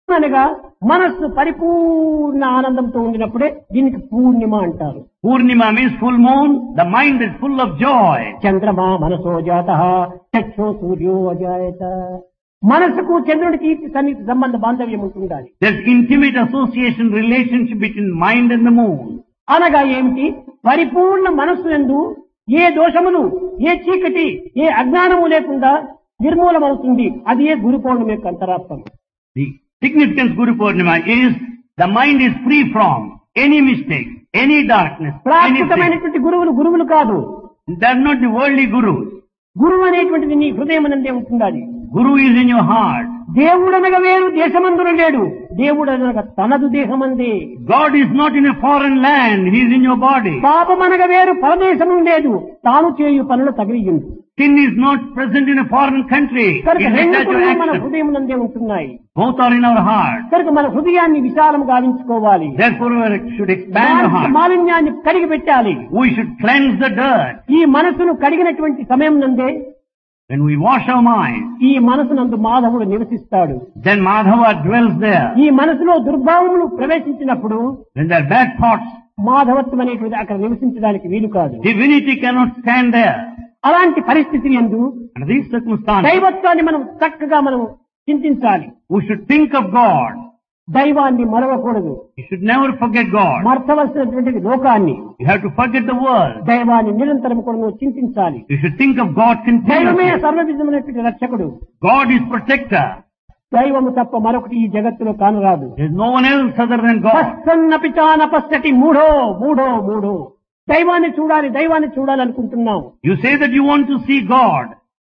అనగా మనస్సు పరిపూర్ణ ఆనందంతో ఉండినప్పుడే దీనికి పూర్ణిమ అంటారు Purnima means full moon. The mind is full of joy. చంద్రమా మనసో జాత చక్షో సూర్యో అజాయత మనసుకు చంద్రుడికి సన్నిహిత సంబంధ బాంధవ్యం ఉంటుండాలి There's intimate association, relationship between mind and the moon. అనగా ఏమిటి పరిపూర్ణ మనస్సు ఎందు ఏ దోషములు ఏ చీకటి ఏ అజ్ఞానము లేకుండా నిర్మూలమవుతుంది అది ఏ గురు పౌర్ణమి యొక్క అంతరార్థం The significance Guru Purnima is the mind is free from any mistake, any darkness, anything. ప్రాకృతమైనటువంటి గురువులు గురువులు కాదు They're not the worldly gurus. గురువు అనేటువంటిది నీ హృదయం నందే ఉంటుండాలి Guru is in your heart. దేవుడనగా వేరు దేశమందున లేడు దేవుడనగా తనదు దేహమందే God is not in a foreign land. He is in your body. పాపమనగా వేరు పరదేశము లేదు తాను చేయు పనులు తగిలింది Sin is not present in a foreign country. కనుక It is రెండు that కూడా మన action. హృదయం నందే ఉంటున్నాయి Both are in our heart. కనుక మన హృదయాన్ని విశాలం గావించుకోవాలి Therefore, we should expand the మానసిక heart. మాలిన్యాన్ని కడిగి పెట్టాలి We should cleanse the dirt. ఈ మనసును కడిగినటువంటి సమయం నందే When we wash our mind, ఈ మనసునందు మాధవుడు నివసిస్తాడు then Madhava dwells there. ఈ మనసులో దుర్భావములు ప్రవేశించినప్పుడు When there are bad thoughts, మాధవత్వం అనేటువంటి అక్కడ నివసించడానికి వీలు కాదు divinity cannot stand there. అలాంటి పరిస్థితి ఎందు Under these circumstances, దైవత్వాన్ని మనం చక్కగా మనం చింతించాలి we should think of God. దైవాన్ని మరవకూడదు You should never forget God. మర్చవలసినటువంటి లోకాన్ని You have to forget the world. దైవాన్ని నిరంతరం కూడా నువ్వు చింతించాలి You should think of God దైవమే continuously. సర్వవిధమైనటువంటి రక్షకుడు God is protector. దైవము తప్ప మరొకటి ఈ జగత్తులో కానరాదు There is no one else other than God. పశ్చన్నపి చానపశ్చటి మూఢో మూఢో మూఢో దైవాన్ని చూడాలి దైవాన్ని చూడాలి అనుకుంటున్నావు You say that you want to see God.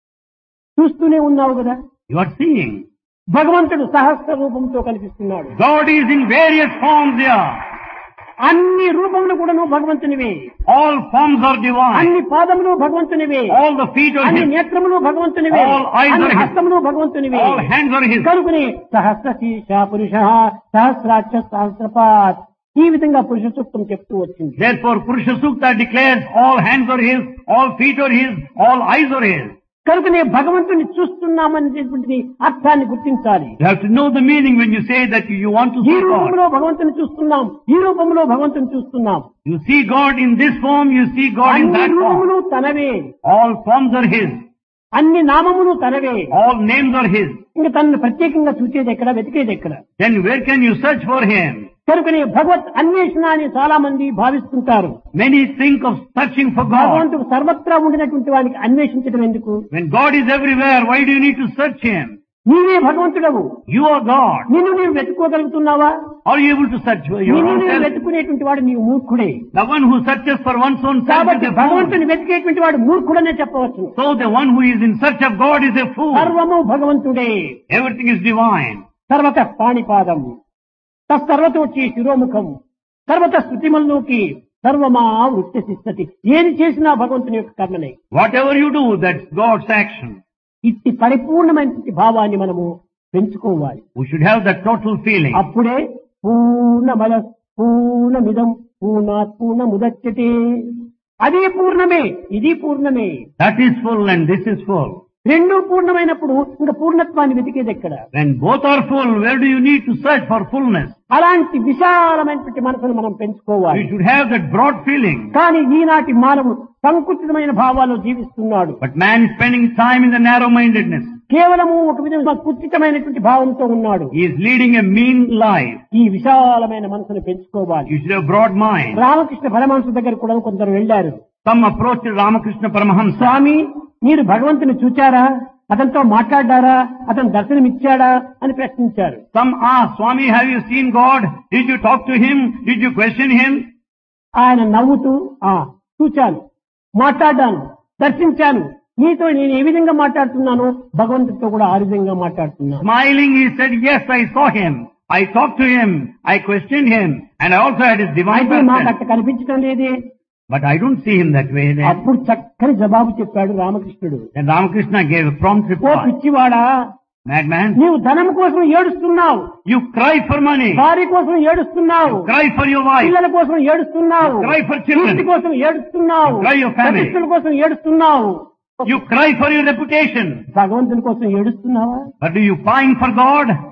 చూస్తూనే ఉన్నావు కదా You are seeing. భగవంతుడు సహస్ర రూపంతో కనిపిస్తున్నాడు God is in various forms here. అన్ని రూపములు కూడా నువ్వు భగవంతునివే All forms are divine. అన్ని పాదములు భగవంతునివే All the feet are అన్ని His. నేత్రములు భగవంతునివే All eyes అన్ని are his. హస్తములు భగవంతునివే All hands are His. కనుకుని సహస్ర శీర్ష పురుష సహస్రాక్ష సహస్రపాత్ ఈ విధంగా పురుష సూక్తం చెప్తూ వచ్చింది Therefore, Purusha Sukta declares all hands are His, all feet are His, all eyes are His. కనుకనే భగవంతుని చూస్తున్నామనేటువంటిది అర్థాన్ని గుర్తించాలి You have to know the meaning when you say that you want to ఈ see God. రూపంలో భగవంతుని చూస్తున్నాం ఈ రూపంలో భగవంతుని చూస్తున్నాం You see God in this form, you see God in అన్ని that form. రూపములు తనవే All forms are His. అన్ని నామములు తనవే All names are His. ఇంకా తనను ప్రత్యేకంగా చూచేది ఎక్కడ వెతికేది ఎక్కడ Then where can you search for Him? కనుకనే భగవత్ అన్వేషణ అని చాలా మంది భావిస్తుంటారు Many think of searching for God. భగవంతుడు సర్వత్రా ఉండినటువంటి వానికి అన్వేషించడం ఎందుకు When God is everywhere, why do you need to search Him? నీవే భగవంతుడవు You are God. నిన్ను నీవు వెతుక్కోగలుగుతున్నావా Are you able to search for your నిన్ను own నీవు self? వెతుకునేటువంటి వాడు నీవు మూర్ఖుడే The one who searches for one's own self కాబట్టి is a fool. భగవంతుని వెతికేటువంటి వాడు మూర్ఖుడనే చెప్పవచ్చు So the one who is in search of God is a fool. సర్వము భగవంతుడే Everything is divine. సర్వత పాణిపాదం తత్సర్వతోచి శిరోముఖం సర్వత శృతిమల్లోకి సర్వమా వృత్తి శిస్తతి ఏది చేసినా భగవంతుని యొక్క కర్మనే Whatever you do, that's God's action. ఇట్టి పరిపూర్ణమైనటువంటి భావాన్ని మనము పెంచుకోవాలి We should have that total feeling. అప్పుడే పూర్ణమద పూర్ణమిదం పూర్ణాత్ పూర్ణముదచ్చతే అదే పూర్ణమే ఇది పూర్ణమే That is full and this is full. రెండు పూర్ణమైనప్పుడు ఇంకా పూర్ణత్వాన్ని వెతికేది ఎక్కడ When both are full, where do you need to search for fullness? అలాంటి విశాలమైనటువంటి మనసును మనం పెంచుకోవాలి You should have that broad feeling. కానీ ఈనాటి మానవుడు సంకుచితమైన భావాల్లో జీవిస్తున్నాడు But man is spending time in the narrow-mindedness. కేవలము ఒక విధంగా కుచితమైనటువంటి భావంతో ఉన్నాడు He is leading a mean life. ఈ విశాలమైన మనసును పెంచుకోవాలి You should have broad mind. Ramakrishna Paramahamsa దగ్గర కూడా కొందరు వెళ్లారు Some approached Ramakrishna Paramahamsa. స్వామి మీరు భగవంతుని చూచారా అతనితో మాట్లాడారా అతను దర్శనమిచ్చాడా అని ప్రశ్నించారు Some asked, Swami, have you seen God? Did you talk to Him? Did you question Him? ఆయన నవ్వుతూ ఆ చూచాను మాట్లాడాను దర్శించాను నీతో నేను ఏ విధంగా మాట్లాడుతున్నానో భగవంతుడితో కూడా ఆ విధంగా మాట్లాడుతున్నాను Smiling, he said, yes, I saw Him. I talked to Him. I questioned Him. And I also had His divine అయితే మాకు person. అట్ట కనిపించడం లేదే But I don't see Him that way. Then, అప్పుడు చక్కని జవాబు చెప్పాడు రామకృష్ణుడు then Ramakrishna gave a prompt oh reply. పిచ్చివాడా Madman, నీవు ధనం కోసం ఏడుస్తున్నావు you cry for money. భార్య కోసం ఏడుస్తున్నావు Cry for your wife. పిల్లల కోసం ఏడుస్తున్నావు Cry for children. కీర్తి కోసం ఏడుస్తున్నావు Cry your family. ప్రతిష్టల కోసం ఏడుస్తున్నావు You cry for your reputation. భగవంతుని కోసం ఏడుస్తున్నావా But do you pine for God?